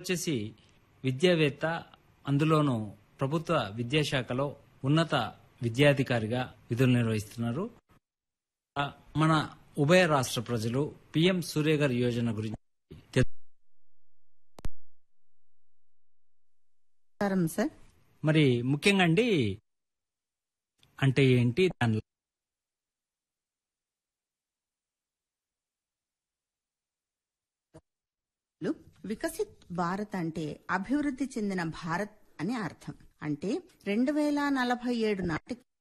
వచ్చేసి విద్యావేత్త అందులోనూ ప్రభుత్వ విద్యాశాఖలో ఉన్నత విద్యాధికారిగా విధులు నిర్వహిస్తున్నారు ఆ, మన ఉభయ రాష్ట్ర ప్రజలు పిఎం సూర్య గారి యోజన గురించి తెలు- నమస్కారం సార్ మరి ముఖ్యంగా అండి అంటే ఏంటి దాని లు వికసిత్ భారత్ అంటే అభివృద్ధి చెందిన భారత్ అని అర్థం అంటే రెండు వేల నలభై ఏడు నాటికి